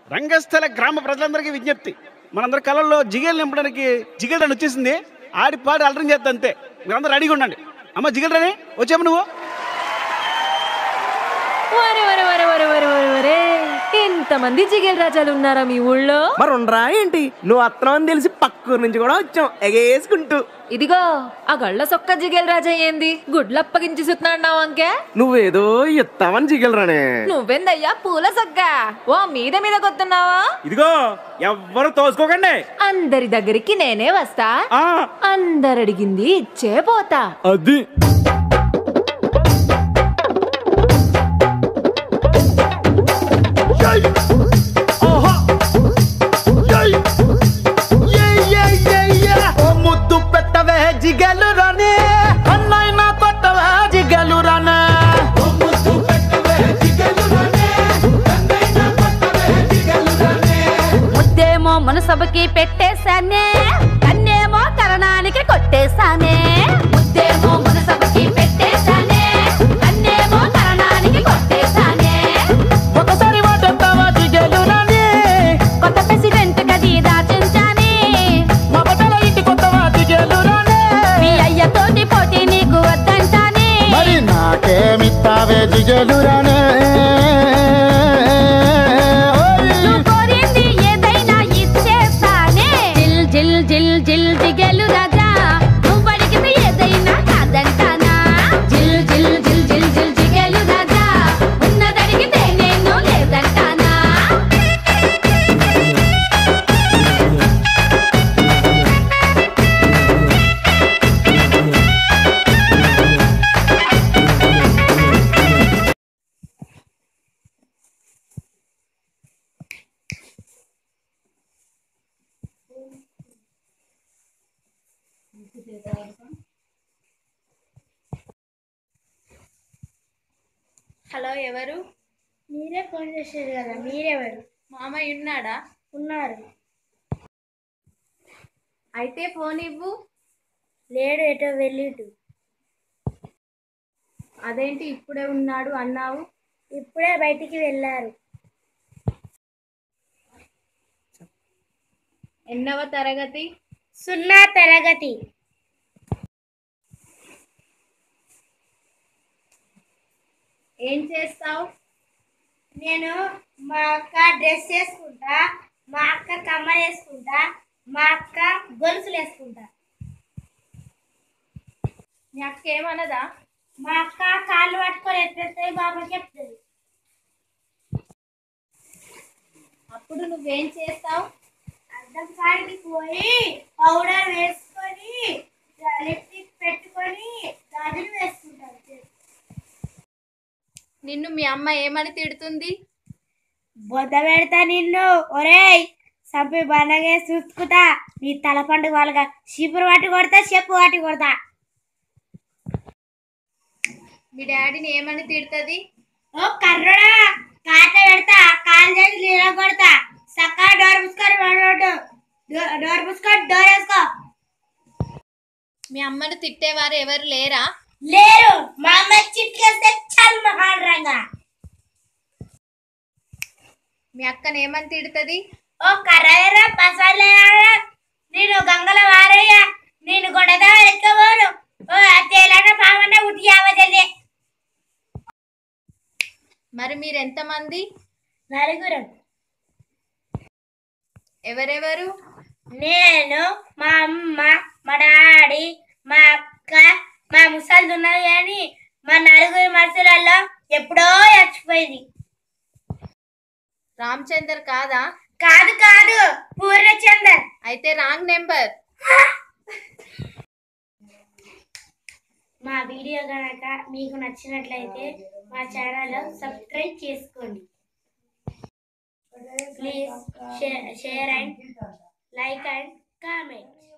రంగస్థల గ్రామ ప్రజలందరికీ విజ్ఞప్తి మనందరి కళల్లో జిగేలు నింపడానికి జిగేల్ రన్ వచ్చేసింది ఆడి పాడి అలరం చేస్తా అంతే మీరందరూ రెడీగా ఉండండి అమ్మ జిగేల్ రని వచ్చాము నువ్వు వరే వరే వరే వరే వరే వరే వరే ఎంతమంది జిగేల్ రాజాలు ఉన్నారా మీ ఊళ్ళో మరి ఉండరా ఏంటి నువ్వు అత్తనం అని తెలిసి పక్కూరు నుంచి కూడా వచ్చాం ఎగేసుకుంటూ ఇదిగో ఆ గళ్ళ సొక్క జిగేల్ రాజా ఏంది గుడ్లు అప్పగించి సుతున్నాడు అంకే నువ్వేదో ఇస్తావని జిగలరానే నువ్వెందయ్యా పూల సొక్క ఓ మీద మీద కొత్తున్నావా ఇదిగో ఎవ్వరు తోసుకోకండి అందరి దగ్గరికి నేనే వస్తా ఆ, అందరు అడిగింది ఇచ్చే పోతా అది ముద్దు పెట్టవే జిగలు రానే అన్నైనా కొట్టవే జిగలు రానే ముద్దేమో మనసభకి పెట్టేశానే కన్నేమో కరణానికి కొట్టేశానే ముద్దేమో మనసభకి పెట్టేశానే కన్నేమో కరణానికి కొట్టేశానే ఒకసారి మాట్లాడతావా జిగలు రానే కొత్త ప్రెసిడెంట్ గది దాచించాని మా బట్టల ఇంటి కొత్తవా జిగలు రానే మీ అయ్యతోటి పోటీ నీకు వద్దంటాని మరి నాకేమిస్తావే జిగలు రానే నువ్వు కోరింది ఏదైనా ఇచ్చేస్తానే జిల్ జిల్ జిల్ జిల్ జిగెలు రాజా నువ్వు అడిగింది ఏదైనా కాదంటానా జిల్ జిల్ జిల్ జిల్ జిల్ జిగెలు రాజా ఉన్నదడిగితే నేను లేదంటానా హలో ఎవరు మీరే ఫోన్ చేశారు కదా మీరెవరు మామయ్య ఉన్నాడా ఉన్నారు అయితే ఫోన్ ఇవ్వు లేడు ఎటో వెళ్ళిటు అదేంటి ఇప్పుడే ఉన్నాడు అన్నావు ఇప్పుడే బయటికి వెళ్ళారు ఎన్నవ తరగతి సున్నా తరగతి ఏం చేస్తావు నేను మా అక్క డ్రెస్ వేసుకుంటా మా అక్క కమ్మలు వేసుకుంటా మా అక్క గొలుసులు వేసుకుంటా మీ అక్క ఏమన్నదా మా అక్క కాళ్ళు పట్టుకొని ఎట్లేస్తే బాబా చెప్తుంది అప్పుడు నువ్వేం చేస్తావు అద్దం కాడికి పోయి పౌడర్ వేసుకొని లిప్స్టిక్ పెట్టుకొని గాజులు వేసుకుంటాను నిన్ను మీ అమ్మ ఏమని తిడుతుంది బొద్ద పెడతా నిన్ను ఒరేయ్ సంపి బండగే చూసుకుతా నీ తల పండుగ వాళ్ళగా చీపురు వాటి కొడతా చెప్పు వాటి కొడతా మీ డాడీని ఏమని తిడుతుంది ఓ కర్రడా కాట పెడతా కాలు చేసి నీళ్ళ కొడతా సక్కా డోర్ పుసుకొని వాడు డోర్ పుసుకొని డోర్ వేసుకో మీ అమ్మను తిట్టేవారు ఎవరు లేరా లేరు మా అమ్మ చిట్కేస్తే చల్ మహాన్ మీ అక్కని ఏమని తిడుతుంది ఓ కర్రవేరా పసలేరా నేను గంగల వారయ్య నేను గొడద ఎక్కబోను ఓ తేలన పావన ఉట్టి అవజలే మరి మీరు ఎంతమంది నలుగురు ఎవరెవరు నేను మా అమ్మ మా డాడీ మా అక్క మా ముసలిది ఉన్నది కానీ మా నలుగురు మనుషులలో ఎప్పుడో చచ్చిపోయింది రామచందర్ కాదా కాదు కాదు పూర్ణచందర్ అయితే రాంగ్ నెంబర్ మా వీడియో కనుక మీకు నచ్చినట్లయితే మా ఛానల్ సబ్స్క్రైబ్ చేసుకోండి please share and like and comment